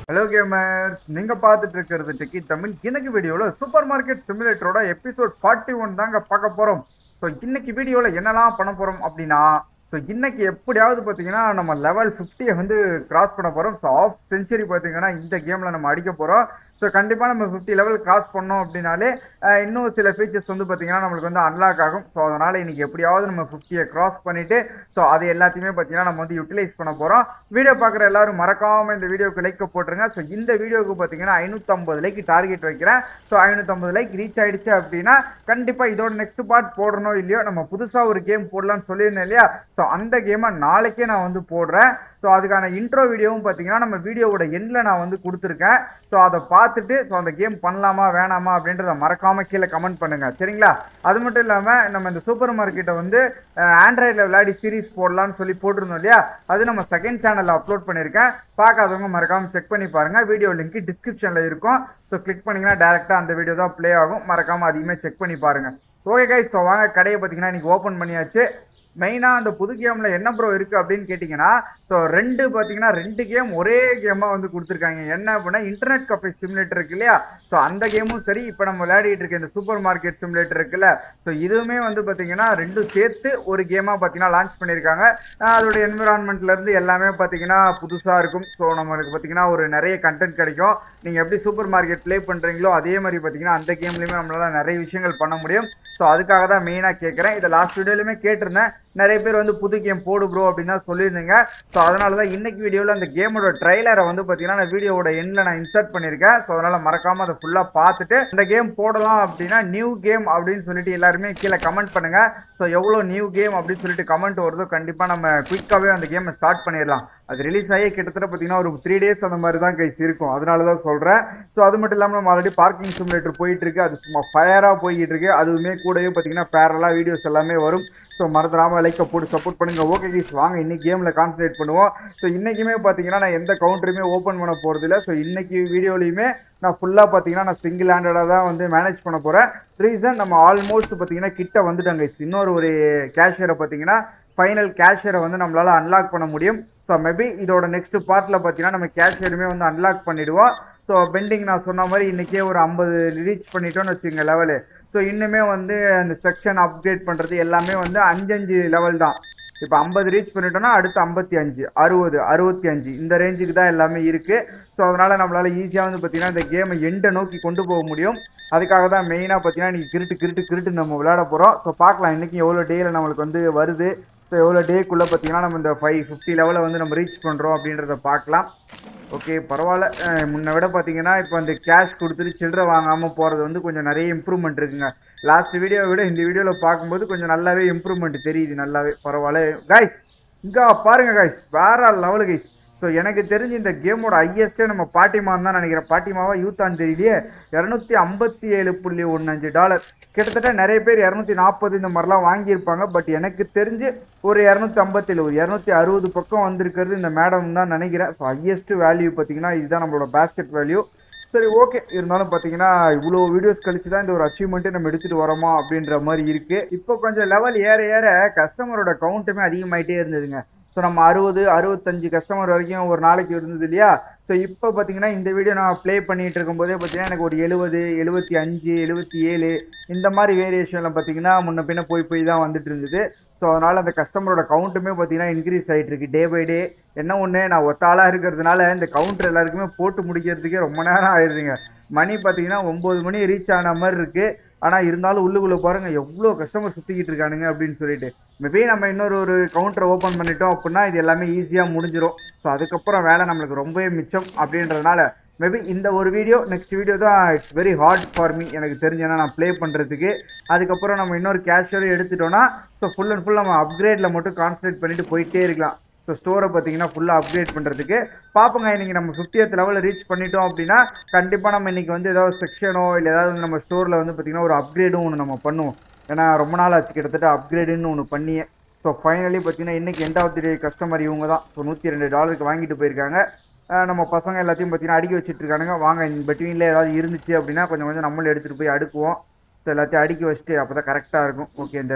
Hello gamers நீங்க பார்த்துட்டு இருக்கிறது டெக்கி தமிழ் இன்னைக்கு வீடியோல சூப்பர் மார்க்கெட் சிமுலேட்டரோட எபிசோட் ஃபார்ட்டி ஒன் தாங்க பார்க்க போறோம் ஸோ இன்னைக்கு வீடியோல என்னெல்லாம் பண்ண போறோம் அப்படின்னா ஸோ இன்னைக்கு எப்படியாவது பார்த்தீங்கன்னா நம்ம லெவல் ஃபிஃப்டியை வந்து கிராஸ் பண்ண போறோம் ஸோ ஆஃப் செஞ்சுரி பார்த்தீங்கன்னா இந்த கேம்ல நம்ம அடிக்க போறோம் ஸோ கண்டிப்பாக நம்ம ஃபிஃப்டி லெவல் கிராஸ் பண்ணோம் அப்படின்னாலே அஹ், இன்னும் சில ஃபீச்சர்ஸ் வந்து பார்த்தீங்கன்னா நம்மளுக்கு வந்து அன்லாக் ஆகும் ஸோ அதனால இன்னைக்கு எப்படியாவது நம்ம ஃபிஃப்டியை கிராஸ் பண்ணிட்டு ஸோ அது எல்லாத்தையுமே பார்த்தீங்கன்னா நம்ம வந்து யூட்டிலைஸ் பண்ண போறோம் வீடியோ பார்க்குற எல்லாரும் மறக்காம இந்த வீடியோக்கு லைக் போட்டுருங்க ஸோ இந்த வீடியோக்கு பார்த்தீங்கன்னா ஐநூற்றம்பது லைக் டார்கெட் வைக்கிறேன் ஸோ ஐநூற்றம்பது லைக் ரீச் ஆயிடுச்சு அப்படின்னா கண்டிப்பாக இதோட நெக்ஸ்ட் பார்ட் போடணும் இல்லையோ நம்ம புதுசாக ஒரு கேம் போடலாம்னு சொல்லியிருந்தேன் இல்லையா ஸோ அந்த கேமை நாளைக்கே நான் வந்து போடுறேன் ஸோ அதுக்கான இன்ட்ரோ வீடியோவும் பார்த்தீங்கன்னா நம்ம வீடியோவோட எண்டில் நான் வந்து கொடுத்துருக்கேன் ஸோ அதை பார்த்துட்டு ஸோ அந்த கேம் பண்ணலாமா வேணாமா அப்படின்றத மறக்காம கீழே கமெண்ட் பண்ணுங்க சரிங்களா அது மட்டும் இல்லாமல் நம்ம இந்த சூப்பர் மார்க்கெட்டை வந்து ஆண்ட்ராய்டில் விளையாடி சீரிஸ் போடலாம்னு சொல்லி போட்டிருந்தோம் இல்லையா அது நம்ம செகண்ட் சேனலில் அப்லோட் பண்ணியிருக்கேன் பார்க்காதவங்க மறக்காம செக் பண்ணி பாருங்க வீடியோ லிங்க் டிஸ்கிரிப்ஷனில் இருக்கும் ஸோ கிளிக் பண்ணீங்கன்னா டேரெக்டாக அந்த வீடியோ தான் ப்ளே ஆகும் மறக்காம அதையுமே செக் பண்ணி பாருங்க ஓகே கைஸ் ஸோ வாங்க கடையை பார்த்தீங்கன்னா இன்னைக்கு ஓப்பன் பண்ணியாச்சு மெயினாக அந்த புது கேமில் என்ன ப்ரோ இருக்குது அப்படின்னு கேட்டிங்கன்னா ஸோ ரெண்டு பார்த்தீங்கன்னா ரெண்டு கேம் ஒரே கேமாக வந்து கொடுத்துருக்காங்க என்ன அப்படின்னா இன்டர்நெட் கஃபே சிமுலேட்டர் இருக்கு இல்லையா ஸோ அந்த கேமும் சரி இப்போ நம்ம விளையாடிட்டு இருக்க இந்த சூப்பர் மார்க்கெட் சிமுலேட்டர் இருக்குல்ல ஸோ இதுவுமே வந்து பார்த்தீங்கன்னா ரெண்டும் சேர்த்து ஒரு கேமாக பார்த்தீங்கன்னா லான்ச் பண்ணியிருக்காங்க ஆஹ் அதோட environmentல இருந்து எல்லாமே பார்த்தீங்கன்னா புதுசாக இருக்கும் ஸோ நம்மளுக்கு பார்த்தீங்கன்னா ஒரு நிறைய கண்டென்ட் கிடைக்கும் நீங்கள் எப்படி சூப்பர் மார்க்கெட் ப்ளே பண்ணுறீங்களோ அதே மாதிரி பார்த்தீங்கன்னா அந்த கேம்லேயுமே நம்மளால நிறைய விஷயங்கள் பண்ண முடியும் ஸோ அதுக்காக தான் மெயினாக கேட்குறேன் இதை லாஸ்ட் வீடியோலையுமே கேட்டிருந்தேன் நிறைய பேர் வந்து புது கேம் போடு ப்ரோ அப்படின்னு தான் சொல்லியிருந்தீங்க ஸோ அதனால தான் இன்னைக்கு வீடியோவில் அந்த கேமோட ட்ரைலரை வந்து பார்த்தீங்கன்னா நான் வீடியோவோட எண்ணில் நான் இன்சர்ட் பண்ணியிருக்கேன் ஸோ அதனால் மறக்காமல் அதை ஃபுல்லாக பார்த்துட்டு இந்த கேம் போடலாம் அப்படின்னா நியூ கேம் அப்படின்னு சொல்லிட்டு எல்லாருமே கீழே கமெண்ட் பண்ணுங்க ஸோ எவ்வளோ நியூ கேம் அப்படின்னு சொல்லிட்டு கமெண்ட் வருதோ கண்டிப்பாக நம்ம குயிக்காகவே அந்த கேமை ஸ்டார்ட் பண்ணிடலாம் அது ரிலீஸ் ஆகி கிட்டத்தட்ட பார்த்தீங்கன்னா ஒரு த்ரீ டேஸ் அந்த மாதிரி தான் கைஸ் இருக்கும் அதனால தான் சொல்கிறேன் ஸோ அது மட்டும் இல்லாமல் நம்ம ஆல்ரெடி பார்க்கிங் சிமுலேட்டர் போயிட்டு இருக்கு அது சும்மா ஃபயராக போய்கிட்டு இருக்கு அதுவுமே கூடவே பார்த்தீங்கன்னா பேரலாக வீடியோஸ் எல்லாமே வரும் ஸோ மறந்துடாமல் லைக்கை போட்டு சப்போர்ட் பண்ணுங்க ஓகே கைஸ் வாங்க இன்னைக்கு கேமில் கான்சன்ட்ரேட் பண்ணுவோம் ஸோ இன்றைக்குமே பார்த்தீங்கன்னா நான் எந்த கவுண்டருமே ஓப்பன் பண்ண போகிறதில்ல ஸோ இன்னைக்கு வீடியோலையுமே நான் ஃபுல்லாக பார்த்தீங்கன்னா நான் சிங்கிள் ஹேண்டடாக தான் வந்து மேனேஜ் பண்ண போகிறேன் ரீசன் நம்ம ஆல்மோஸ்ட் பார்த்தீங்கன்னா கிட்ட வந்துட்டாங்க guys. இன்னொரு ஒரு கேஷியரை பார்த்தீங்கன்னா ஃபைனல் கேஷியரை வந்து நம்மளால் அன்லாக் பண்ண முடியும் ஸோ மேபி இதோட நெக்ஸ்ட் பார்ட்டில் பார்த்தீங்கன்னா நம்ம கேஷியருமே வந்து அன்லாக் பண்ணிடுவோம் ஸோ பெண்டிங் நான் சொன்ன மாதிரி இன்றைக்கே ஒரு ஐம்பது ரீச் பண்ணிட்டோம்னு வச்சுங்க லெவலு ஸோ இன்னுமே வந்து அந்த செக்ஷன் அப்கிரேட் பண்ணுறது எல்லாமே வந்து அஞ்சஞ்சு லெவல் தான் இப்போ ஐம்பது ரீச் பண்ணிட்டோம்னா அடுத்து ஐம்பத்தி அஞ்சு அறுபது அறுபத்தி அஞ்சு இந்த ரேஞ்சுக்கு தான் எல்லாமே இருக்குது ஸோ அதனால் நம்மளால் ஈஸியாக வந்து பார்த்திங்கன்னா இந்த கேமை எண்டை நோக்கி கொண்டு போக முடியும் அதுக்காக தான் மெயினாக பார்த்தீங்கன்னா இன்றைக்கி கிருட்டு கிருட்டு கிருட்டு நம்ம விளையாட போகிறோம் ஸோ பார்க்கலாம் இன்றைக்கி எவ்வளோ டேயில் நம்மளுக்கு வந்து வருது ஸோ எவ்வளோ டேக்குள்ளே பார்த்தீங்கன்னா நம்ம இந்த ஃபைவ் ஃபிஃப்டி லெவலில் வந்து நம்ம ரீச் பண்ணுறோம் அப்படின்றத பார்க்கலாம் ஓகே பரவாயில்ல அஹ் முன்ன விட பார்த்தீங்கன்னா இப்போ அந்த கேஷ் கொடுத்துட்டு சில்லறை வாங்காமல் போகிறது வந்து கொஞ்சம் நிறைய இம்ப்ரூவ்மெண்ட் இருக்குங்க லாஸ்ட் வீடியோவை விட இந்த வீடியோவில் பார்க்கும்போது கொஞ்சம் நல்லாவே இம்ப்ரூவ்மெண்ட் தெரியுது நல்லாவே பரவாயில்ல கைஸ் இங்கே பாருங்க கைஸ் வேற லெவலு கைஸ் ஸோ எனக்கு தெரிஞ்சு இந்த கேமோட ஹையஸ்டே நம்ம பாட்டிமான்னு தான் நினைக்கிறேன் பாட்டிமாவா யூத்தான்னு தெரியலையே இரநூத்தி ஐம்பத்தி ஏழு புள்ளி ஒன்று அஞ்சு டாலர் கிட்டத்தட்ட நிறைய பேர் இரநூத்தி நாற்பது இந்த மாதிரிலாம் வாங்கியிருப்பாங்க பட் எனக்கு தெரிஞ்சு ஒரு இரநூத்தி ஐம்பத்தேழு ஒரு இரநூத்தி அறுபது பக்கம் வந்திருக்கிறது இந்த மேடம் தான் நினைக்கிறேன் ஸோ ஹையஸ்ட் வேல்யூ பார்த்தீங்கன்னா இதுதான் நம்மளோட பேஸ்கெட் வேல்யூ சரி ஓகே இருந்தாலும் பார்த்தீங்கன்னா இவ்வளோ வீடியோஸ் கழிச்சு தான் இந்த ஒரு அச்சீவ்மெண்ட்டை நம்ம எடுத்துகிட்டு வரோமா அப்படின்ற மாதிரி இருக்குது இப்போ கொஞ்சம் லெவல் ஏற ஏற கஸ்டமரோட கவுண்ட்டுமே அதிகமாயிட்டே இருந்ததுங்க ஸோ நம்ம அறுபது அறுபத்தஞ்சு கஸ்டமர் வரைக்கும் ஒரு நாளைக்கு இருந்தது இல்லையா ஸோ இப்போ பார்த்தீங்கன்னா இந்த வீடியோ நான் ப்ளே பண்ணிட்டு இருக்கும்போதே பார்த்தீங்கன்னா எனக்கு ஒரு எழுபது எழுபத்தி அஞ்சு எழுபத்தி ஏழு இந்த மாதிரி வேரியேஷனில் பார்த்தீங்கன்னா முன்ன பின்ன போய் போய் தான் வந்துட்டு இருந்தது ஸோ அதனால் அந்த கஸ்டமரோட கவுண்ட்டுமே பார்த்தீங்கன்னா இன்க்ரீஸ் ஆகிட்டு இருக்கு டே பை டே என்ன ஒன்று நான் ஒத்தாளாக இருக்கிறதுனால இந்த கவுண்டர் எல்லாருக்குமே போட்டு முடிக்கிறதுக்கே ரொம்ப நேரம் ஆயிடுதுங்க மணி பார்த்தீங்கன்னா ஒம்பது மணி ரீச் ஆன மாதிரி இருக்குது ஆனால் இருந்தாலும் உள்ளுக்குள்ளே பாருங்கள் எவ்வளோ கஸ்டமர் சுற்றிக்கிட்டு இருக்கானுங்க அப்படின்னு சொல்லிட்டு மேபி நம்ம இன்னொரு ஒரு கவுண்டரை ஓப்பன் பண்ணிட்டோம் அப்படின்னா இது எல்லாமே ஈஸியாக முடிஞ்சிடும் ஸோ அதுக்கப்புறம் வேலை நம்மளுக்கு ரொம்பவே மிச்சம் அப்படின்றதுனால மேபி இந்த ஒரு வீடியோ நெக்ஸ்ட் வீடியோ தான் it's very hard for me எனக்கு தெரிஞ்சு ஏன்னா நான் ப்ளே பண்ணுறதுக்கு அதுக்கப்புறம் நம்ம இன்னொரு கேஷியரும் எடுத்துட்டோம்னா ஸோ ஃபுல் அண்ட் ஃபுல் நம்ம அப்கிரேடில் மட்டும் கான்சன்ட்ரேட் பண்ணிட்டு போயிட்டே இருக்கலாம் ஸோ ஸ்டோரை பார்த்தீங்கன்னா ஃபுல்லாக அப்கிரேட் பண்ணுறதுக்கு பார்ப்போங்க இன்றைக்கி நம்ம ஃபிஃப்டியத் லெவலில் ரீச் பண்ணிட்டோம் அப்படின்னா கண்டிப்பாக நம்ம இன்றைக்கி வந்து ஏதாவது செக்ஷனோ இல்லை ஏதாவது நம்ம ஸ்டோரில் வந்து பார்த்திங்கன்னா ஒரு அப்கிரேடும் ஒன்று நம்ம பண்ணுவோம் ஏன்னா ரொம்ப நாள் ஆச்சு கிட்டத்தட்ட அப்கிரேடுன்னு ஒன்று பண்ணியே ஸோ ஃபைனலி பார்த்தீங்கன்னா இன்றைக்கி end of the day customer இவங்க தான் ஸோ நூற்றி ரெண்டு டாலருக்கு வாங்கிட்டு போயிருக்காங்க அஹ் நம்ம பசங்க எல்லாத்தையும் பார்த்தீங்கன்னா அடுக்கி வச்சுட்டு இருக்கானுங்க வாங்க இந்த பெட்வீனில் ஏதாவது இருந்துச்சு அப்படின்னா கொஞ்சம் கொஞ்சம் நம்மளும் எடுத்துகிட்டு போய் அடுக்குவோம் ஸோ எல்லாத்தையும் அடுக்கி வச்சுட்டு அப்போ தான் கரெக்டாக இருக்கும் ஓகே இந்த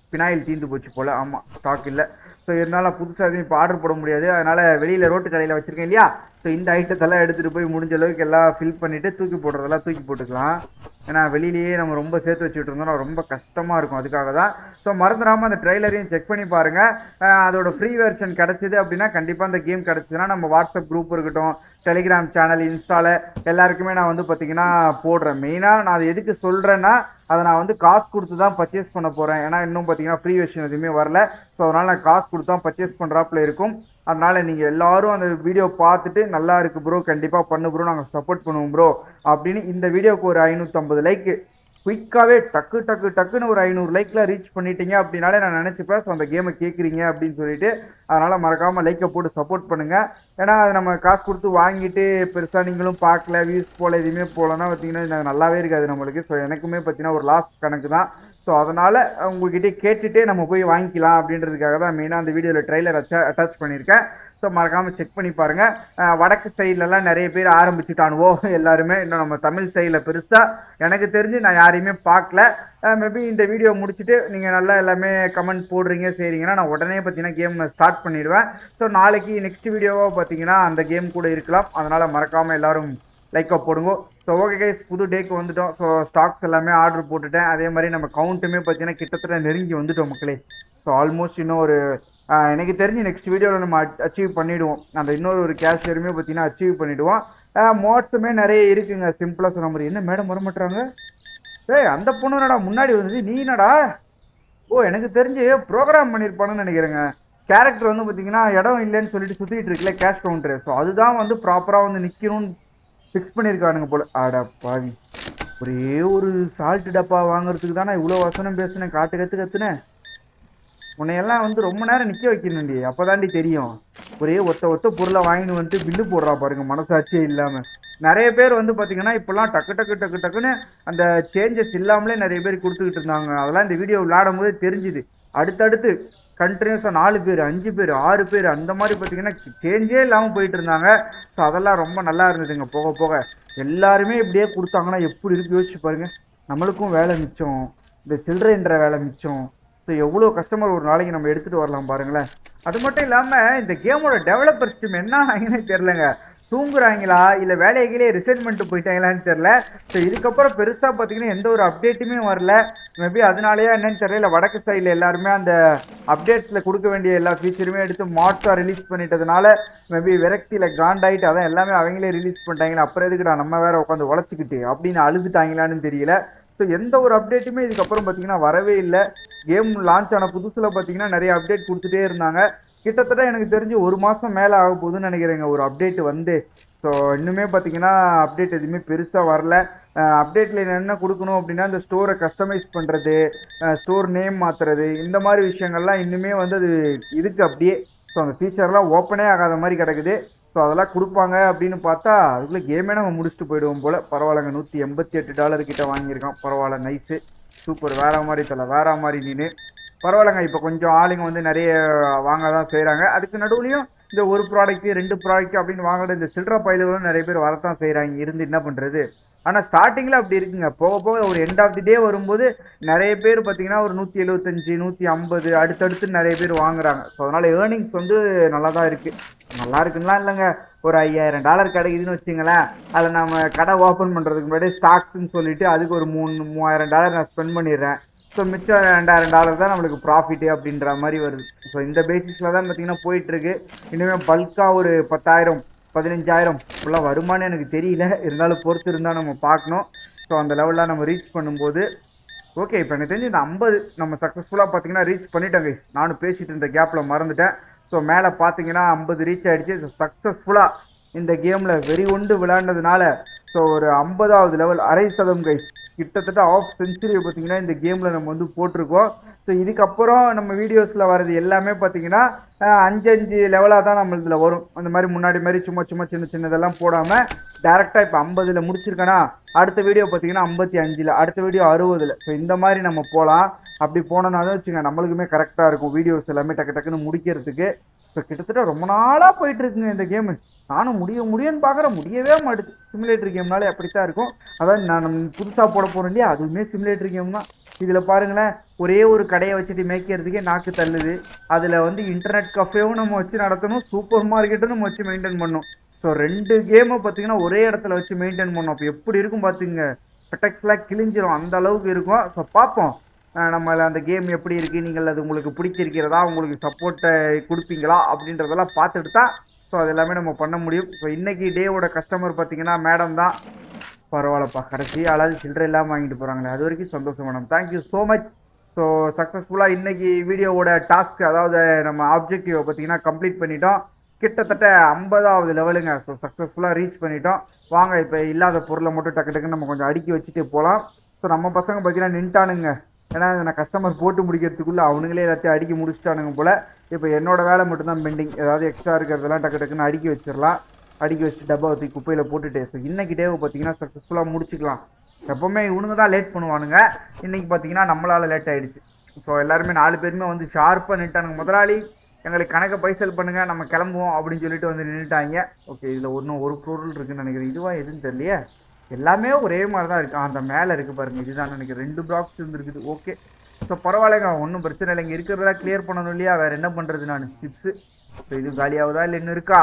பினாயில் தீந்து போச்சு போல் ஆமாம் ஸ்டாக் இல்லை ஸோ இருந்தாலும் புதுசாக எதுவும் இப்போ ஆர்டர் போட முடியாது அதனால் வெளியில் ரோட்டு கடையில் வச்சுருக்கேன் இல்லையா ஸோ இந்த ஐட்டத்தெல்லாம் எடுத்துகிட்டு போய் முடிஞ்ச அளவுக்கு எல்லாம் ஃபில் பண்ணிவிட்டு தூக்கி போடுறதெல்லாம் தூக்கி போட்டுக்கலாம் ஏன்னா வெளியிலேயே நம்ம ரொம்ப சேர்த்து வச்சுட்டு இருந்தோம்னா ரொம்ப கஷ்டமாக இருக்கும் அதுக்காக தான் ஸோ மறந்துடாமல் அந்த ட்ரெய்லரையும் செக் பண்ணி பாருங்கள் அதோட ஃப்ரீ வெர்ஷன் கிடச்சிது அப்படின்னா கண்டிப்பாக அந்த கேம் கிடச்சிதுன்னா நம்ம வாட்ஸ்அப் குரூப் இருக்கட்டும் டெலிகிராம் சேனல் இன்ஸ்டால எல்லாருக்குமே நான் வந்து பார்த்தீங்கன்னா போடுறேன் மெயினாக நான் அது எதுக்கு சொல்கிறேன்னா அதை நான் வந்து காசு கொடுத்து தான் பர்ச்சேஸ் பண்ண போகிறேன் ஏன்னா இன்னும் பார்த்தீங்கன்னா ஃப்ரீ வெர்ஷன் எதுவுமே வரல ஸோ அதனால் நான் காசு கொடுத்து தான் பர்ச்சேஸ் பண்ணுறாப்புல இருக்கும் அதனால் நீங்கள் எல்லாரும் அந்த வீடியோ பார்த்துட்டு நல்லா இருக்கு ப்ரோ கண்டிப்பாக பண்ணு ப்ரோ நாங்கள் சப்போர்ட் பண்ணுவோம் ப்ரோ அப்படின்னு இந்த வீடியோக்கு ஒரு ஐநூற்றம்பது லைக்கு குயிக்காகவே டக்கு டக்கு டக்குன்னு ஒரு ஐநூறு லைக்கில் ரீச் பண்ணிட்டீங்க அப்படின்னாலே நான் நினச்சிப்பேன் ஸோ அந்த கேமை கேட்குறீங்க அப்படின்னு சொல்லிட்டு அதனால் மறக்காமல் லைக்கை போட்டு சப்போர்ட் பண்ணுங்கள் ஏன்னா அது நம்ம காசு கொடுத்து வாங்கிட்டு பெருசாக நீங்களும் பார்க்கல வியூஸ் போல எதுவுமே போகலன்னா பார்த்தீங்கன்னா இது நல்லாவே இருக்காது நம்மளுக்கு ஸோ எனக்குமே பார்த்தீங்கன்னா ஒரு லாஸ் கணக்கு தான் ஸோ அதனால் உங்ககிட்ட கேட்டுட்டே நம்ம போய் வாங்கிக்கலாம் அப்படின்றதுக்காக தான் மெயினாக அந்த வீடியோவில் ட்ரெய்லர் அட்டாச் பண்ணியிருக்கேன் ஸோ மறக்காமல் செக் பண்ணி பாருங்கள் அஹ் வடக்கு சைட்லலாம் நிறைய பேர் ஆரம்பிச்சுட்டானுவோ எல்லாருமே இன்னும் நம்ம தமிழ் சைடில் பெருசாக எனக்கு தெரிஞ்சு நான் யாரையுமே பார்க்கல மேபி இந்த வீடியோ முடிச்சுட்டு நீங்கள் நல்லா எல்லாமே கமெண்ட் போடுறீங்க செய்கிறீங்கன்னா நான் உடனே பார்த்தீங்கன்னா கேம் ஸ்டார்ட் பண்ணிடுவேன் ஸோ நாளைக்கு நெக்ஸ்ட் வீடியோவாக பார்த்தீங்கன்னா அந்த கேம் கூட இருக்கலாம் அதனால் மறக்காமல் எல்லாரும் லைக்கை போடுங்க ஸோ ஓகே கைஸ் புது டேக்கு வந்துட்டோம் ஸோ ஸ்டாக்ஸ் எல்லாமே ஆர்டர் போட்டுட்டேன் அதே மாதிரி நம்ம கவுண்ட்டுமே பார்த்தீங்கன்னா கிட்டத்தட்ட நெருங்கி வந்துட்டோம் மக்களே ஸோ ஆல்மோஸ்ட் இன்னும் ஒரு ஆஹ், எனக்கு தெரிஞ்சு நெக்ஸ்ட் வீடியோவில் நம்ம அச்சீவ் பண்ணிவிடுவோம் அந்த இன்னொரு ஒரு கேஷியருமே பார்த்தீங்கன்னா அச்சீவ் பண்ணிவிடுவோம் மோட்ஸுமே நிறைய இருக்குங்க சிம்பிளாக சொன்ன மாதிரி என்ன மேடம் வர மாட்டாங்க ஏய் அந்த பொண்ணு என்னடா முன்னாடி வந்தது நீ என்னடா ஓ எனக்கு தெரிஞ்சு ப்ரோக்ராம் பண்ணியிருப்பானுன்னு நினைக்கிறேங்க கேரக்டர் வந்து பார்த்தீங்கன்னா இடம் இல்லைன்னு சொல்லிட்டு சுற்றிட்டு இருக்குல்ல கேஷ் கவுண்டர் ஸோ அதுதான் வந்து ப்ராப்பராக வந்து நிற்கணும்னு ஃபிக்ஸ் பண்ணியிருக்கானுங்க போல ஆடா பாவி ஒரே ஒரு சால்ட் டப்பா வாங்குறதுக்கு தானே இவ்வளோ வசனம் பேசுனேன் காட்டு கற்று கற்றுனேன் உன்னையெல்லாம் வந்து ரொம்ப நேரம் நிற்க வைக்கணும்டி அப்போ தாண்டி தெரியும் ஒரே ஒத்த ஒத்த பொருளை வாங்கின்னு வந்துட்டு பில்லு போடுறா பாருங்க மனசாட்சியே இல்லாமல் நிறைய பேர் வந்து பார்த்தீங்கன்னா இப்போல்லாம் டக்கு டக்கு டக்கு டக்குன்னு அந்த சேஞ்சஸ் இல்லாமலே நிறைய பேர் கொடுத்துக்கிட்டு இருந்தாங்க அதெல்லாம் இந்த வீடியோ விளையாடும் போதே தெரிஞ்சுது அடுத்தடுத்து கண்டினியூஸாக நாலு பேர் அஞ்சு பேர் ஆறு பேர் அந்த மாதிரி பார்த்தீங்கன்னா சேஞ்சே இல்லாமல் போயிட்டு இருந்தாங்க ஸோ அதெல்லாம் ரொம்ப நல்லா இருந்ததுங்க போக போக எல்லாருமே இப்படியே கொடுத்தாங்கன்னா எப்படி இருக்கு யோசிச்சு பாருங்க நம்மளுக்கும் வேலை மிச்சம் இந்த சில்லறைன்ற வேலை மிச்சம் ஸோ எவ்வளோ கஸ்டமர் ஒரு நாளைக்கு நம்ம எடுத்துகிட்டு வரலாம் பாருங்களேன் அது மட்டும் இல்லாமல் இந்த கேமோட டெவலப்பர்ஸ் டீம் என்ன ஆகினே தெரிலங்க தூங்குறாங்களா இல்லை வேலைகளே ரிசைன் பண்ணிட்டு போயிட்டாங்களான்னு தெரில ஸோ இதுக்கப்புறம் பெருசாக பார்த்தீங்கன்னா எந்த ஒரு அப்டேட்டுமே வரல மேபி அதனாலயா என்னன்னு தெரியல இல்லை வடக்கு சைடில் எல்லாருமே அந்த அப்டேட்ஸில் கொடுக்க வேண்டிய எல்லா ஃபீச்சருமே எடுத்து மாட்ஸாக ரிலீஸ் பண்ணிட்டதுனால மேபி விரக்தியில் கிராண்ட் ஆகிட்டு அதான் எல்லாமே அவங்களே ரிலீஸ் பண்ணிட்டாங்களா அப்புறம் எதுக்குடா நம்ம வேற உட்காந்து உழைச்சிக்கிட்டு அப்படின்னு அழுதுட்டாங்களான்னு தெரியல ஸோ எந்த ஒரு அப்டேட்டுமே இதுக்கப்புறம் பார்த்தீங்கன்னா வரவே இல்லை கேம் லான்ச் ஆன புதுசில் பார்த்தீங்கன்னா நிறைய அப்டேட் கொடுத்துட்டே இருந்தாங்க கிட்டத்தட்ட எனக்கு தெரிஞ்சு ஒரு மாதம் மேலே ஆக போகுதுன்னு நினைக்கிறேங்க ஒரு அப்டேட் வந்து ஸோ இன்னுமே பார்த்தீங்கன்னா அப்டேட் எதுவுமே பெருசாக வரல அப்டேட்டில் என்ன கொடுக்கணும் அப்படின்னா இந்த ஸ்டோரை கஸ்டமைஸ் பண்ணுறது ஸ்டோர் நேம் மாற்றுறது இந்த மாதிரி விஷயங்கள்லாம் இன்னுமே வந்து அது இருக்குது அப்படியே ஸோ அந்த ஃபீச்சர்லாம் ஓப்பனே ஆகாத மாதிரி கிடக்குது ஸோ அதெல்லாம் கொடுப்பாங்க அப்படின்னு பார்த்தா அதுக்குள்ளே கேமே நம்ம முடிச்சுட்டு போயிடுவோம் போல் பரவாயில்லைங்க நூற்றி எண்பத்தி எட்டு டாலர் கிட்ட வாங்கியிருக்கான் பரவாயில்ல நைஸு சூப்பர் வேற மாதிரி தலை வேற மாதிரி நீனு பரவாயில்லைங்க இப்போ கொஞ்சம் ஆளுங்க வந்து நிறைய வாங்க தான் செய்கிறாங்க அதுக்கு நடுவுலையும் இந்த ஒரு ப்ராடக்ட்டு ரெண்டு ப்ராடக்ட் அப்படின்னு வாங்குற இந்த சில்லற பயில்களும் நிறைய பேர் வரத்தான் செய்கிறாங்க இருந்து என்ன பண்ணுறது ஆனால் ஸ்டார்டிங்கில் அப்படி இருக்குங்க போக போக ஒரு எண்ட் ஆஃப் தி டே வரும்போது நிறைய பேர் பார்த்தீங்கன்னா ஒரு நூற்றி எழுபத்தஞ்சி நூற்றி ஐம்பது அடுத்தடுத்து நிறைய பேர் வாங்குறாங்க ஸோ அதனால் ஏர்னிங்ஸ் வந்து நல்லா தான் இருக்குது நல்லா இருக்குன்னா இல்லைங்க ஒரு ஐயாயிரம் டாலர் கிடைக்குதுன்னு வச்சுங்களேன் அதை நம்ம கடை ஓப்பன் பண்ணுறதுக்கு முன்னாடி ஸ்டாக்ஸ்ன்னு சொல்லிட்டு அதுக்கு ஒரு மூணு மூவாயிரம் டாலர் நான் ஸ்பெண்ட் பண்ணிடுறேன் ஸோ மிச்சம் ரெண்டாயிரம் டாலர் தான் நம்மளுக்கு ப்ராஃபிட்டு அப்படின்ற மாதிரி வருது ஸோ இந்த பேசிஸில் தான் பார்த்தீங்கன்னா போயிட்டுருக்கு இனிமேல் பல்காக ஒரு பத்தாயிரம் பதினஞ்சாயிரம் ஃபுல்லாக வருமானு எனக்கு தெரியல இருந்தாலும் பொறுத்து இருந்தால் நம்ம பார்க்கணும் ஸோ அந்த லெவலில் நம்ம ரீச் பண்ணும்போது ஓகே இப்போ எனக்கு தெரிஞ்சு இந்த ஐம்பது நம்ம சக்ஸஸ்ஃபுல்லாக பார்த்தீங்கன்னா ரீச் பண்ணிட்டோங்க நானும் பேசிட்டு இருந்த கேப்பில் மறந்துட்டேன் ஸோ மேலே பார்த்தீங்கன்னா ஐம்பது ரீச் ஆகிடுச்சு சக்ஸஸ்ஃபுல்லாக இந்த கேமில் வெறி உண்டு விளையாண்டதுனால ஸோ ஒரு ஐம்பதாவது லெவல் அரை சதம் கை கிட்டத்தட்ட ஆஃப் செஞ்சுரியை பார்த்தீங்கன்னா இந்த கேமில் நம்ம வந்து போட்டிருக்கோம் ஸோ இதுக்கப்புறம் நம்ம வீடியோஸில் வர்றது எல்லாமே பார்த்தீங்கன்னா அஹ், அஞ்சு அஞ்சு லெவலாக தான் நம்ம இதில் வரும் அந்த மாதிரி முன்னாடி மாதிரி சும்மா சும்மா சின்ன சின்னதெல்லாம் போடாமல் டேரெக்டாக இப்போ ஐம்பதில் முடிச்சிருக்கேனா அடுத்த வீடியோ பார்த்தீங்கன்னா ஐம்பத்தி அஞ்சில் அடுத்த வீடியோ அறுபதில் ஸோ இந்த மாதிரி நம்ம போகலாம் அப்படி போனோம்னா தான் வச்சுங்க நம்மளுக்குமே கரெக்டாக இருக்கும் வீடியோஸ் எல்லாமே டக்கு டக்குன்னு முடிக்கிறதுக்கு ஸோ கிட்டத்தட்ட ரொம்ப நாளாக போயிட்டு இருக்குங்க இந்த கேமு நானும் முடிய முடியும்னு பார்க்குறேன் முடியவே மாட்டுது சிமுலேட்டர் கேம்னாலே அப்படித்தான் இருக்கும் அதான் நான் நம்ம புதுசாக போட போகிறோம் இல்லையா அதுவுமே சிமுலேட்டர் கேம் தான் இதில் பாருங்களேன் ஒரே ஒரு கடையை வச்சுட்டு மேய்க்கிறதுக்கே நாக்கு தள்ளுது அதில் வந்து இன்டர்நெட் கஃபேவும் நம்ம வச்சு நடத்தணும் சூப்பர் மார்க்கெட்டும் நம்ம வச்சு மெயின்டைன் பண்ணணும் ஸோ ரெண்டு கேமை பார்த்தீங்கன்னா ஒரே இடத்துல வச்சு மெயின்டைன் பண்ணோம் அப்போ எப்படி இருக்கும் பார்த்துங்க பெட்டக்ஸ்லாம் கிழிஞ்சிரும் அந்த அளவுக்கு இருக்கும் ஸோ பார்ப்போம் அஹ் நம்ம அந்த கேம் எப்படி இருக்குது நீங்கள் அது உங்களுக்கு பிடிச்சிருக்கிறதா உங்களுக்கு சப்போர்ட்டை கொடுப்பீங்களா அப்படின்றதெல்லாம் பார்த்துட்டு தான் ஸோ அது எல்லாமே நம்ம பண்ண முடியும் ஸோ இன்னைக்கு டேவோட கஸ்டமர் பார்த்தீங்கன்னா மேடம் தான் பரவாயில்லப்பா கடைசி ஆளாவது சில்லறை இல்லாமல் வாங்கிட்டு போகிறாங்களே அது வரைக்கும் சந்தோஷம் madam thank you so much so சக்ஸஸ்ஃபுல்லாக இன்னைக்கு வீடியோவோட டாஸ்க் அதாவது நம்ம ஆப்ஜெக்டிவை பார்த்தீங்கன்னா கம்ப்ளீட் பண்ணிட்டோம் கிட்டத்தட்ட ஐம்பதாவது லெவலுங்க ஸோ சக்ஸஸ்ஃபுல்லாக ரீச் பண்ணிட்டோம் வாங்க இப்போ இல்லாத பொருளை மட்டும் டக்கு டக்குன்னு நம்ம கொஞ்சம் அடுக்கி வச்சுட்டு போகலாம் ஸோ நம்ம பசங்க பார்த்தீங்கன்னா நின்ட்டானுங்க ஏன்னா நான் கஸ்டமர் போட்டு முடிக்கிறதுக்குள்ளே அவனுங்களே எல்லாத்தையும் அடுக்கி முடிச்சிட்டானுங்க போல் இப்போ என்னோட வேலை மட்டும்தான் பெண்டிங் ஏதாவது எக்ஸ்ட்ரா இருக்கிறதெல்லாம் டக்கு டக்குன்னு அடுக்கி வச்சிடலாம் அடுக்கி வச்சுட்டு டப்பா ஊற்றி குப்பையில் போட்டுட்டு ஸோ இன்னைக்கு டேவை பார்த்தீங்கன்னா சக்ஸஸ்ஃபுல்லாக முடிச்சுக்கலாம் எப்போவுமே இவனுங்க தான் லேட் பண்ணுவானுங்க இன்னைக்கு பார்த்தீங்கன்னா நம்மளால் லேட் ஆயிடுச்சு ஸோ எல்லாருமே நாலு பேருமே வந்து ஷார்ப்பாக நின்ட்டானுங்க முதலாளி எங்களுக்கு கணக்கை பைசல் பண்ணுங்க நம்ம கிளம்புவோம் அப்படின்னு சொல்லிட்டு வந்து நின்றுட்டாங்க ஓகே இதில் ஒன்றும் ஒரு பொருள் இருக்குன்னு நினைக்கிறேன் இதுவா எதுன்னு தெரியலையே எல்லாமே ஒரே மாதிரி தான் இருக்குது அந்த மேலே இருக்குது பாருங்க இதுதான் நினைக்கிறேன் ரெண்டு பாக்ஸ் இருந்துருக்குது ஓகே ஸோ பரவாயில்லைங்க ஒன்றும் பிரச்சனை இல்லைங்க இருக்கிறதெல்லாம் கிளியர் பண்ணணும் இல்லையா வேறு என்ன பண்ணுறது நான் டிப்ஸு ஸோ இது காலியாகுதா இல்லை இன்னும் இருக்கா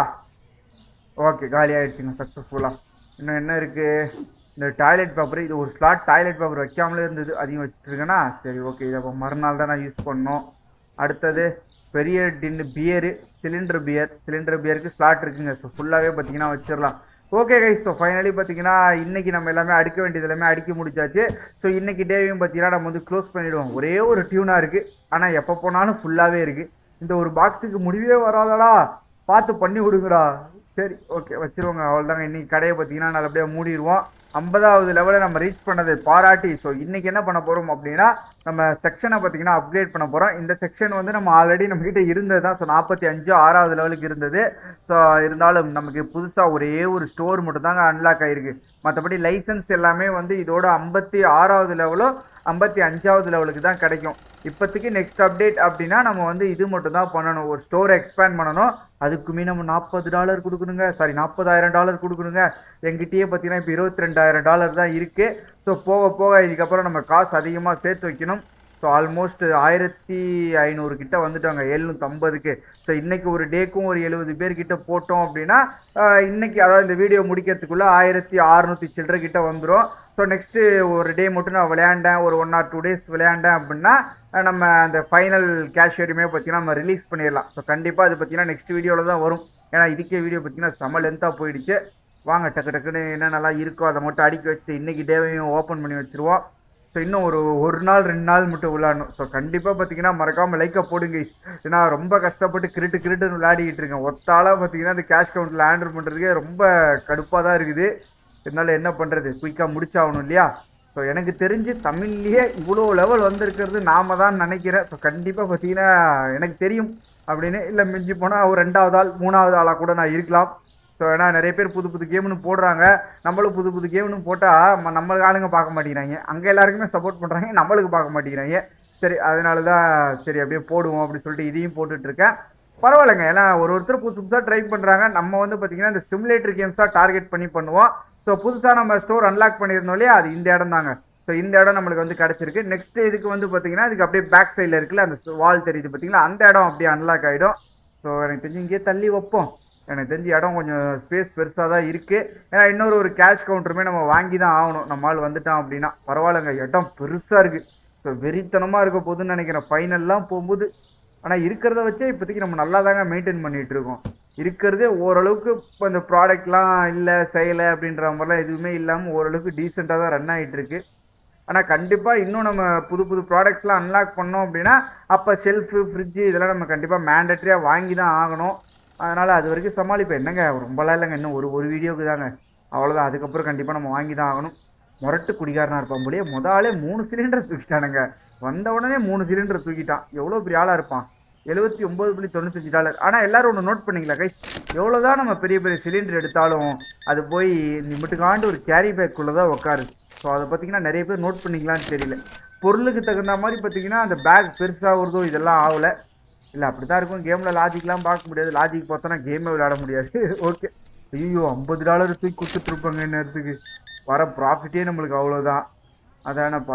ஓகே காலி ஆயிடுச்சுங்க சக்ஸஸ்ஃபுல்லாக இன்னும் என்ன இருக்குது இந்த டாய்லெட் பேப்பர் இது ஒரு ஸ்லாட் டாய்லெட் பேப்பர் வைக்காமலே இருந்தது அதையும் வச்சுருக்கேன்னா சரி ஓகே இதை அப்போ மறுநாள் தான் நான் யூஸ் பண்ணோம் அடுத்தது பெரிய tin beer cylinder beer cylinder பியருக்கு ஸ்லாட் இருக்குங்க ஸோ ஃபுல்லாகவே பார்த்தீங்கன்னா வச்சிடலாம் ஓகே கைஸ் ஸோ ஃபைனலி பார்த்தீங்கன்னா இன்னைக்கு நம்ம எல்லாமே அடிக்க வேண்டியது எல்லாமே அடிக்க முடிச்சாச்சு ஸோ இன்னைக்கு டேவையும் பார்த்தீங்கன்னா நம்ம வந்து க்ளோஸ் பண்ணிடுவோம் ஒரே ஒரு டியூனாக இருக்குது ஆனால் எப்போ போனாலும் ஃபுல்லாகவே இருக்குது இந்த ஒரு பாக்ஸுக்கு முடிவே வராதடா பார்த்து பண்ணி விடுங்கடா சரி ஓகே வச்சிருவோங்க அவ்வளோதாங்க இன்னைக்கு கடையை பார்த்தீங்கன்னா நல்லபடியாக மூடிடுவோம் ஐம்பதாவது லெவலை நம்ம ரீச் பண்ணதை பாராட்டி ஸோ இன்னைக்கு என்ன பண்ண போகிறோம் அப்படின்னா நம்ம செக்ஷனை பார்த்தீங்கன்னா அப்கிரேட் பண்ண போகிறோம் இந்த செக்ஷன் வந்து நம்ம ஆல்ரெடி நம்மக்கிட்ட இருந்தது தான் ஸோ நாற்பத்தி அஞ்சு ஆறாவது லெவலுக்கு இருந்தது ஸோ இருந்தாலும் நமக்கு புதுசாக ஒரே ஒரு ஸ்டோர் மட்டும் தாங்க அன்லாக் ஆயிருக்கு மற்றபடி லைசன்ஸ் எல்லாமே வந்து இதோட ஐம்பத்தி ஆறாவது லெவலும் ஐம்பத்தி அஞ்சாவது லெவலுக்கு தான் கிடைக்கும் இப்போதைக்கு நெக்ஸ்ட் அப்டேட் அப்படின்னா நம்ம வந்து இது மட்டும் தான் பண்ணணும் ஒரு ஸ்டோரை எக்ஸ்பேண்ட் பண்ணணும் அதுக்குமே நம்ம நாற்பது டாலர் கொடுக்கணுங்க சாரி நாற்பதாயிரம் டாலர் கொடுக்கணுங்க எங்கிட்டயே பார்த்தீங்கன்னா இப்போ இருபத்தி ரெண்டாயிரம் டாலர் தான் இருக்குது ஸோ போக போக இதுக்கப்புறம் நம்ம காசு அதிகமாக சேர்த்து வைக்கணும் ஸோ ஆல்மோஸ்ட் ஆயிரத்தி ஐநூறு கிட்ட வந்துட்டாங்க எழுநூற்றம்பதுக்கு ஸோ இன்னைக்கு ஒரு டேக்கும் ஒரு எழுபது பேர் கிட்ட போட்டோம் அப்படின்னா ஆஹ், இன்னைக்கு அதாவது இந்த வீடியோ முடிக்கிறதுக்குள்ள ஆயிரத்தி அறுநூத்தி சில்லற கிட்ட வந்துடும் ஸோ நெக்ஸ்ட்டு ஒரு டே மட்டும் நான் விளையாண்டேன் ஒரு ஒன் ஆர் டூ டேஸ் விளையாண்டேன் அப்படின்னா அஹ், நம்ம அந்த ஃபைனல் கேஷ் வரையுமே பார்த்தீங்கன்னா நம்ம ரிலீஸ் பண்ணிடலாம் ஸோ கண்டிப்பாக அது பார்த்தீங்கன்னா நெக்ஸ்ட் வீடியோவில் தான் வரும் ஏன்னா இதுக்கே வீடியோ பார்த்தீங்கன்னா செம லென்த்தாக போயிடுச்சு வாங்க டக்கு டக்குன்னு என்னென்னலாம் இருக்கோ அதை மட்டும் அடுக்கி வச்சுட்டு இன்னைக்கு டேவையும் ஓப்பன் பண்ணி வச்சிருவோம் ஸோ இன்னும் ஒரு ஒரு நாள் ரெண்டு நாள் மட்டும் விளாடணும் ஸோ கண்டிப்பாக பார்த்தீங்கன்னா மறக்காமல் லைக்கை போடுங்க ஏன்னா ரொம்ப கஷ்டப்பட்டு கிரிட்டு கிரிட்டுன்னு விளையாடிக்கிட்டு இருக்கேன் ஒத்தாளாக பார்த்தீங்கன்னா இந்த கேஷ் கவுண்ட்டில் ஹேண்டில் பண்ணுறதுக்கே ரொம்ப கடுப்பாக தான் இருக்குது இருந்தாலும் என்ன பண்ணுறது குயிக்காக முடிச்சாகணும் இல்லையா ஸோ எனக்கு தெரிஞ்சு தமிழ்லேயே இவ்வளோ லெவல் வந்திருக்கிறது நாம தான் நினைக்கிறேன் ஸோ கண்டிப்பாக பார்த்தீங்கன்னா எனக்கு தெரியும் அப்படின்னு இல்லை மிஞ்சி போனால் ஒரு ரெண்டாவது ஆள் மூணாவது ஆளாக கூட நான் இருக்கலாம் ஸோ ஏன்னா நிறைய பேர் புது புது கேம்னு போடுறாங்க நம்மளும் புது புது கேம்னு போட்டால் நம்ம ஆளுங்க பார்க்க மாட்டேங்கிறாங்க அங்கே எல்லாருக்குமே சப்போர்ட் பண்ணுறாங்க நம்மளுக்கு பார்க்க மாட்டேங்கிறாங்க சரி அதனால தான் சரி அப்படியே போடுவோம் அப்படின்னு சொல்லிட்டு இதையும் போட்டுட்டு இருக்கேன் பரவாயில்லைங்க ஏன்னா ஒரு ஒருத்தர் புதுசு புதுசாக ட்ரை பண்ணுறாங்க நம்ம வந்து பார்த்தீங்கன்னா இந்த சிமுலேட்டர் கேம்ஸ் தான் டார்கெட் பண்ணி பண்ணுவோம் ஸோ புதுசாக நம்ம ஸ்டோர் அன்லாக் பண்ணியிருந்தோம் இல்லையா அது இந்த இடம் தாங்க ஸோ இந்த இடம் நம்மளுக்கு வந்து கிடச்சிருக்கு நெக்ஸ்ட் இதுக்கு வந்து பார்த்தீங்கன்னா இதுக்கு அப்படியே பேக் சைடில் இருக்குல்ல அந்த வால் தெரியுது பார்த்தீங்களா அந்த இடம் அப்படியே அன்லாக் ஆகிடும் ஸோ எனக்கு தெரிஞ்சு இங்கேயே தள்ளி வைப்போம் எனக்கு தெரிஞ்சு இடம் கொஞ்சம் ஸ்பேஸ் பெருசாக தான் இருக்குது ஏன்னா இன்னொரு ஒரு கேஷ் கவுண்டருமே நம்ம வாங்கி தான் ஆகணும் நம்ம ஆள் வந்துட்டான் அப்படின்னா பரவாயில்லைங்க இடம் பெருசாக இருக்குது ஸோ வெறித்தனமாக இருக்க போகுதுன்னு நினைக்கிறேன் ஃபைனல்லாம் போகும்போது ஆனால் இருக்கிறத வச்சே இப்போதைக்கு நம்ம நல்லா தாங்க மெயின்டைன் பண்ணிகிட்டு இருக்கோம் இருக்கிறதே ஓரளவுக்கு இப்போ இந்த ப்ராடக்ட்லாம் இல்லை செய்யலை அப்படின்ற மாதிரிலாம் எதுவுமே இல்லாமல் ஓரளவுக்கு டீசெண்டாக தான் ரன் ஆகிட்டு இருக்கு ஆனால் கண்டிப்பாக இன்னும் நம்ம புது புது ப்ராடக்ட்ஸ்லாம் அன்லாக் பண்ணோம் அப்படின்னா அப்போ ஷெல்ஃபு ஃப்ரிட்ஜு இதெல்லாம் நம்ம கண்டிப்பாக மேண்டட்ரியாக வாங்கி தான் ஆகணும் அதனால் அது வரைக்கும் சமாளிப்பேன் என்னங்க ரொம்பலாம் இல்லைங்க இன்னும் ஒரு ஒரு வீடியோக்கு தாங்க அவ்வளோதான் அதுக்கப்புறம் கண்டிப்பாக நம்ம வாங்கி தான் ஆகணும் முரட்டு குடிகாரனா இருப்பான் போலயே முத ஆளே மூணு சிலிண்டர் தூக்கிட்டானுங்க வந்த உடனே மூணு சிலிண்டர் தூக்கிட்டான் எவ்வளோ பெரிய ஆளாக இருப்பான் எழுபத்தி ஒம்பது புள்ளி தொண்ணூத்தஞ்சு டாலர் ஆனால் எல்லாரும் ஒன்று நோட் பண்ணீங்களா கைஸ் எவ்வளோதான் நம்ம பெரிய பெரிய சிலிண்டர் எடுத்தாலும் அது போய் நிமிட்டுக்காண்டு ஒரு கேரி பேக்குள்ளே தான் உட்காரு ஸோ அதை பார்த்தீங்கன்னா நிறைய பேர் நோட் பண்ணிக்கலான்னு தெரியல பொருளுக்கு தகுந்த மாதிரி பார்த்தீங்கன்னா அந்த பேக் பெருசாகிறதோ இதெல்லாம் ஆகலை இல்லை அப்படி தான் இருக்கும் கேமில் லாஜிக்லாம் பார்க்க முடியாது லாஜிக் பார்த்தோன்னா கேமே விளையாட முடியாது ஓகே ஐயோ ஐம்பது டாலர் தூக்கி கொடுத்துட்ருப்பாங்க நேரத்துக்கு வர ப்ராஃபிட்டே நம்மளுக்கு அவ்வளோதான் அதான் நான் பார்த்தேன்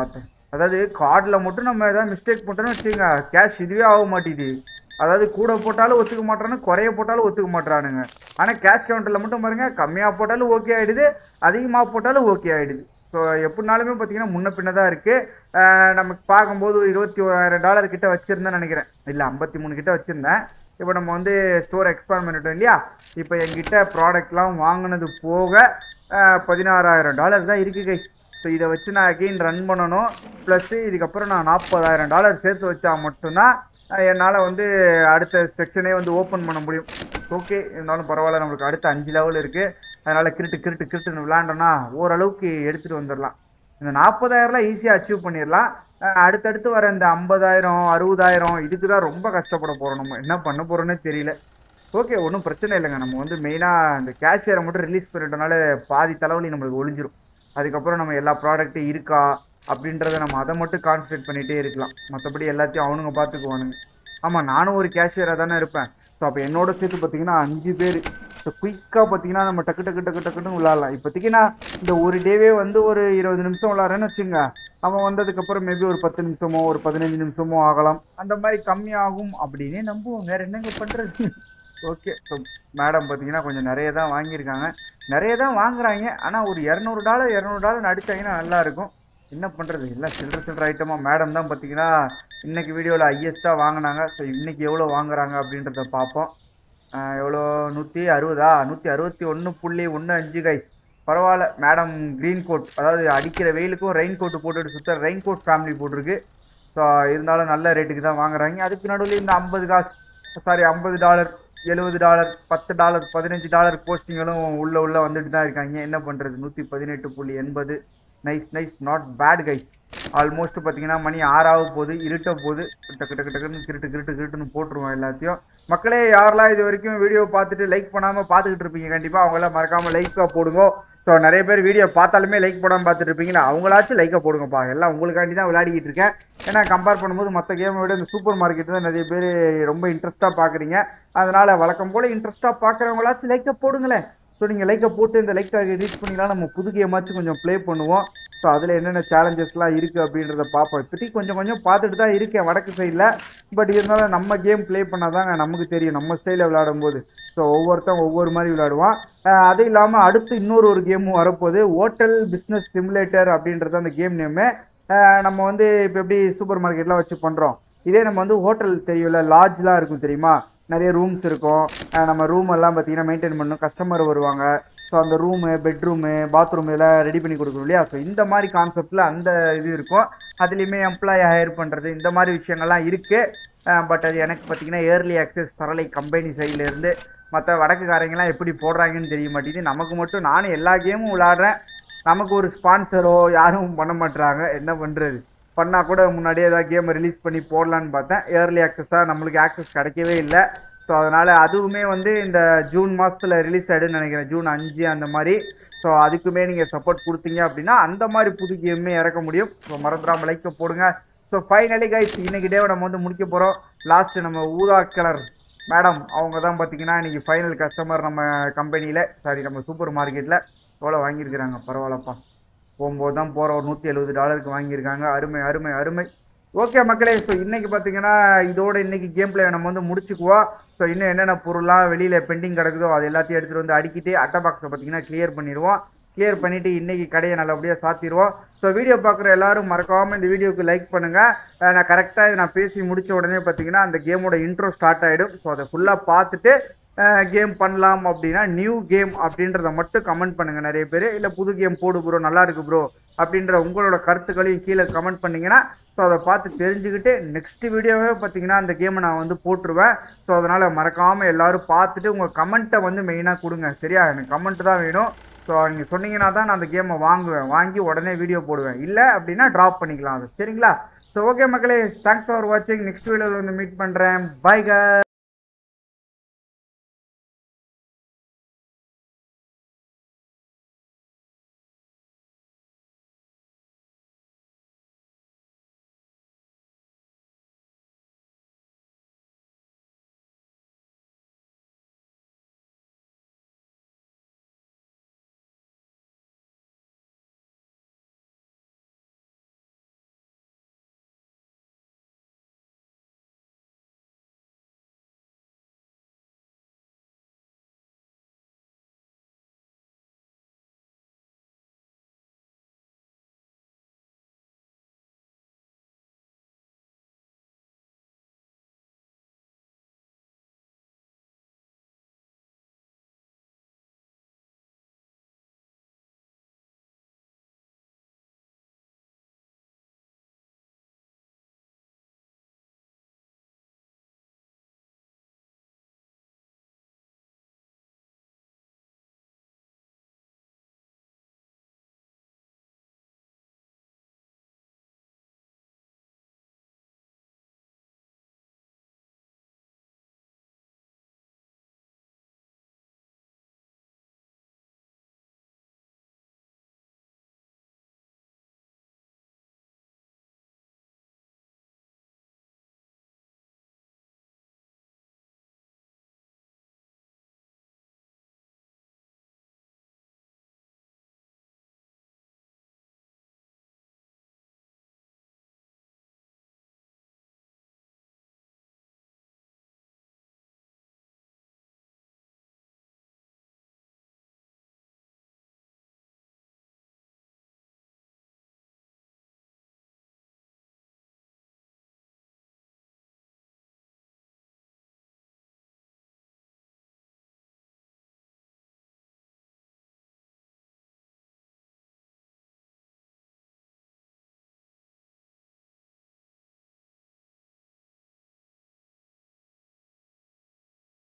அதாவது கார்டில் மட்டும் நம்ம ஏதாவது மிஸ்டேக் பண்ணுறோன்னு வச்சுக்கோங்க கேஷ் இதுவே ஆக மாட்டேங்குது அதாவது கூட போட்டாலும் ஒத்துக்க மாட்டானு குறைய போட்டாலும் ஒத்துக்க மாட்டானுங்க ஆனால் கேஷ் கவுண்டரில் மட்டும் பாருங்க கம்மியாக போட்டாலும் ஓகே ஆகிடுது அதிகமாக போட்டாலும் ஓகே ஆகிடுது ஸோ எப்படினாலுமே பார்த்தீங்கன்னா முன்ன பின்ன தான் இருக்குது நமக்கு பார்க்கும்போது ஒரு இருபத்தி ஓராயிரம் டாலர் கிட்ட வச்சுருந்தேன் நினைக்கிறேன் இல்லை ஐம்பத்தி மூணு கிட்ட வச்சுருந்தேன் இப்போ நம்ம வந்து ஸ்டோர் எக்ஸ்பேண்ட் பண்ணிட்டோம் இல்லையா இப்போ என்கிட்ட ப்ராடக்ட்லாம் வாங்கினது போக அஹ், பதினாறாயிரம் டாலர் தான் இருக்குது கைஸ் ஸோ இதை வச்சு நான் அகெயின் ரன் பண்ணணும் ப்ளஸ்ஸு இதுக்கப்புறம் நான் நாற்பதாயிரம் டாலர் சேர்த்து வச்சா மட்டும்தான் அஹ், என்னால் வந்து அடுத்த செக்ஷனே வந்து ஓப்பன் பண்ண முடியும் ஓகே இருந்தாலும் பரவாயில்ல நம்மளுக்கு அடுத்த அஞ்சு லெவல் இருக்குது அதனால் கிரிட்டு கிரிட்டு கிரிட்டுன்னு விளாண்டோன்னா ஓரளவுக்கு எடுத்துகிட்டு வந்துடலாம் இந்த நாற்பதாயிரம்லாம் ஈஸியாக அச்சீவ் பண்ணிடலாம் அஹ், அடுத்தடுத்து வர இந்த ஐம்பதாயிரம் அறுபதாயிரம் இதுக்கு தான் ரொம்ப கஷ்டப்பட போகிறோம் நம்ம என்ன பண்ண போகிறோன்னே தெரியல ஓகே ஒன்றும் பிரச்சனை இல்லைங்க நம்ம வந்து மெயினாக இந்த கேஷியரை மட்டும் ரிலீஸ் பண்ணிட்டனால பாதி தலைவலி நம்மளுக்கு ஒளிஞ்சிரும் அதுக்கப்புறம் நம்ம எல்லா ப்ராடக்ட்டும் இருக்கா அப்படின்றத நம்ம அதை மட்டும் கான்சன்ட்ரேட் பண்ணிகிட்டே இருக்கலாம் மற்றபடி எல்லாத்தையும் அவனுங்க பார்த்துக்குவானுங்க ஆமாம் நானும் ஒரு கேஷியராக தானே இருப்பேன் ஸோ அப்போ என்னோட சேர்த்து பார்த்தீங்கன்னா அஞ்சு பேர் ஸோ குயிக்காக பார்த்தீங்கன்னா நம்ம டக்கு டக்கு டக்கு டக்குன்னு விளாட்லாம் இப்போதைக்கு நான் இந்த ஒரு டேவே வந்து ஒரு இருபது நிமிஷம் விளாட்றேன்னு வச்சுங்க அவன் வந்ததுக்கப்புறம் மேபி ஒரு பத்து நிமிஷமோ ஒரு பதினஞ்சு நிமிஷமோ ஆகலாம் அந்த மாதிரி கம்மியாகும் அப்படின்னே நம்புவோம் வேறு என்னங்க பண்ணுறது ஓகே ஸோ மேடம் பார்த்தீங்கன்னா கொஞ்சம் நிறைய தான் வாங்கியிருக்காங்க நிறைய தான் வாங்குறாங்க ஆனால் ஒரு இரநூறு டாலர் இரநூறு டாலர் அடிச்சாங்கன்னா நல்லா இருக்கும் என்ன பண்ணுறது எல்லாம் சில்லற சில்லற ஐட்டமாக மேடம் தான் பார்த்தீங்கன்னா இன்னைக்கு வீடியோவில் ஹையஸ்ட்டாக வாங்கினாங்க ஸோ இன்னைக்கு எவ்வளோ வாங்குறாங்க அப்படின்றத பார்ப்போம் ஆஹ் எவ்வளோ நூற்றி அறுபதா நூற்றி அறுபத்தி ஒன்று புள்ளி ஒன்று அஞ்சு கை பரவாயில்ல மேடம் க்ரீன் கோட் அதாவது அடிக்கிற வெயிலுக்கும் ரெயின் கோட் போட்டுட்டு சுத்த ரெயின் கோட் ஃபேமிலி போட்டிருக்கு ஸோ இருந்தாலும் நல்ல ரேட்டுக்கு தான் வாங்குறாங்க அதுக்கு நடுவில் இந்த ஐம்பது காசு சாரி ஐம்பது டாலர் எழுபது டாலர் பத்து டாலர் பதினஞ்சு டாலர் போஸ்டிங்களும் உள்ள உள்ள வந்துட்டு தான் இருக்காங்க என்ன பண்ணுறது நூற்றி பதினெட்டு புள்ளி எண்பது நைஸ் நைஸ் நாட் பேட் கை ஆல்மோஸ்ட் பார்த்தீங்கன்னா மணி ஆறாக போகுது இருட்ட போகுது டக்கு டக்கு டக்குன்னு கிருட்டு கிருட்டு கிருட்டுன்னு போட்டுருவோம் எல்லாத்தையும் மக்களே யாரெல்லாம் இது வரைக்கும் வீடியோ பார்த்துட்டு லைக் பண்ணாமல் பார்த்துக்கிட்டு இருப்பீங்க கண்டிப்பாக அவங்களாம் மறக்காமல் லைக்காக போடுங்க ஸோ நிறைய பேர் வீடியோ பார்த்தாலுமே லைக் போடாமல் பார்த்துட்டு இருப்பீங்களா அவங்களாச்சும் லைக்கை போடுங்கப்பா எல்லாம் உங்களுக்காண்டி தான் விளையாடிக்கிட்டு இருக்கேன் ஏன்னா கம்பேர் பண்ணும்போது மற்ற கேமை விட இந்த சூப்பர் மார்க்கெட் தான் நிறைய பேர் ரொம்ப இன்ட்ரெஸ்ட்டாக பார்க்குறீங்க அதனால் வழக்கம் போல் இன்ட்ரெஸ்ட்டாக பார்க்குறவங்களாச்சும் லைக்கை போடுங்களேன் ஸோ நீங்கள் லைக்கை போட்டு இந்த லைக்கை ரீச் பண்ணிக்கலாம் நம்ம புது கேமாச்சும் கொஞ்சம் ப்ளே பண்ணுவோம் ஸோ அதில் என்னென்ன சேலஞ்சஸ்லாம் இருக்குது அப்படின்றத பார்ப்போம் இப்போதைக்கு கொஞ்சம் கொஞ்சம் பார்த்துட்டு தான் இருக்கேன் வடக்கு சைடில் பட் இருந்தாலும் நம்ம கேம் ப்ளே பண்ணால் தாங்க நமக்கு தெரியும் நம்ம ஸ்டைலில் விளையாடும்போது ஸோ ஒவ்வொருத்தன் ஒவ்வொரு மாதிரி விளையாடுவான் அஹ் அது இல்லாமல் அடுத்து இன்னொரு ஒரு கேமும் வரப்போகுது ஹோட்டல் பிஸ்னஸ் சிமுலேட்டர் அப்படின்றது அந்த கேம் நேமு நம்ம வந்து இப்போ எப்படி சூப்பர் மார்க்கெட்லாம் வச்சு பண்ணுறோம் இதே நம்ம வந்து ஹோட்டல் தெரியும்ல லாட்ஜ்லாம் இருக்கும் தெரியுமா நிறைய ரூம்ஸ் இருக்கும் அஹ் நம்ம ரூம் எல்லாம் பார்த்தீங்கன்னா மெயின்டைன் பண்ணணும் கஸ்டமர் வருவாங்க ஸோ அந்த ரூமு பெட்ரூமு பாத்ரூம் இதெல்லாம் ரெடி பண்ணி கொடுக்கணும் இல்லையா ஸோ இந்த மாதிரி கான்செப்டில் அந்த இது இருக்கும் அதுலேயுமே எம்ப்ளாயி ஹையர் பண்ணுறது இந்த மாதிரி விஷயங்கள்லாம் இருக்குது பட் அது எனக்கு பார்த்தீங்கன்னா ஏர்லி ஆக்சஸ் சரளை கம்பெனி சைட்லேருந்து மற்ற வடக்குக்காரங்கெல்லாம் எப்படி போடுறாங்கன்னு தெரிய மாட்டேங்குது நமக்கு மட்டும் நானும் எல்லா கேமும் விளாடுறேன் நமக்கு ஒரு ஸ்பான்சரோ யாரும் பண்ண மாட்டுறாங்க என்ன பண்ணுறது பண்ணால் கூட முன்னாடியே ஏதாவது கேமை ரிலீஸ் பண்ணி போடலான்னு பார்த்தேன் ஏர்லி ஆக்சஸாக நம்மளுக்கு ஆக்சஸ் கிடைக்கவே இல்லை ஸோ அதனால் அதுவுமே வந்து இந்த ஜூன் மாதத்தில் ரிலீஸ் ஆகிடுன்னு நினைக்கிறேன் ஜூன் அஞ்சு அந்த மாதிரி ஸோ அதுக்குமே நீங்கள் சப்போர்ட் கொடுத்தீங்க அப்படின்னா அந்த மாதிரி புது கேமே இறக்க முடியும் ஸோ மறந்துடாம லைக்கை போடுங்க ஸோ ஃபைனலி கைஸ் இன்னைக்கு டேவை நம்ம வந்து முடிக்க போகிறோம் லாஸ்ட்டு நம்ம ஊதா கலர் மேடம் அவங்க தான் பார்த்தீங்கன்னா இன்னைக்கு ஃபைனல் கஸ்டமர் நம்ம கம்பெனியில் சாரி நம்ம சூப்பர் மார்க்கெட்டில் எவ்வளோ வாங்கியிருக்கிறாங்க பரவாயில்லப்பா போகும்போது தான் போகிற ஒரு நூற்றி எழுபது டாலருக்கு வாங்கியிருக்காங்க அருமை அருமை அருமை ஓகே மக்களே ஸோ இன்னைக்கு பார்த்தீங்கன்னா இதோட இன்னைக்கு கேம் பிளே நம்ம வந்து முடிச்சுக்குவோம் ஸோ இன்னும் என்னென்ன பொருள்லாம் வெளியில் பெண்டிங் கிடக்குதோ அது எல்லாத்தையும் எடுத்துகிட்டு வந்து அடிக்கிட்டு அட்டை பாக்ஸை பார்த்தீங்கன்னா கிளியர் பண்ணிடுவோம் கிளியர் பண்ணிவிட்டு இன்னைக்கு கடையை நல்லபடியாக சாத்திடுவோம் ஸோ வீடியோ பார்க்குற எல்லாரும் மறக்காமல் இந்த வீடியோக்கு லைக் பண்ணுங்கள் நான் கரெக்டாக நான் பேசி முடிச்ச உடனே பார்த்தீங்கன்னா அந்த கேமோட இன்ட்ரோ ஸ்டார்ட் ஆகிடும் ஸோ அதை ஃபுல்லாக பார்த்துட்டு கேம் பண்ணலாம் அப்படின்னா நியூ கேம் அப்படின்றத மட்டும் கமெண்ட் பண்ணுங்கள் நிறைய பேர் இல்லை புது கேம் போடு ப்ரோ நல்லா இருக்கு ப்ரோ அப்படின்ற உங்களோட கருத்துக்களையும் கீழே கமெண்ட் பண்ணீங்கன்னா ஸோ அதை பார்த்து தெரிஞ்சுக்கிட்டு நெக்ஸ்ட் வீடியோவே பார்த்தீங்கன்னா அந்த கேமை நான் வந்து போட்டுருவேன் ஸோ அதனால் மறக்காமல் எல்லாரும் பார்த்துட்டு உங்கள் கமெண்ட்டை வந்து மெயினாக கொடுங்க சரியா எனக்கு கமெண்ட் தான் வேணும் ஸோ நீங்கள் சொன்னீங்கன்னா தான் நான் அந்த கேமை வாங்குவேன் வாங்கி உடனே வீடியோ போடுவேன் இல்லை அப்படின்னா ட்ராப் பண்ணிக்கலாம் அது சரிங்களா ஸோ ஓகே மக்களே தேங்க்ஸ் ஃபார் வாட்சிங் நெக்ஸ்ட் வீடியோவில் வந்து மீட் பண்ணுறேன் பை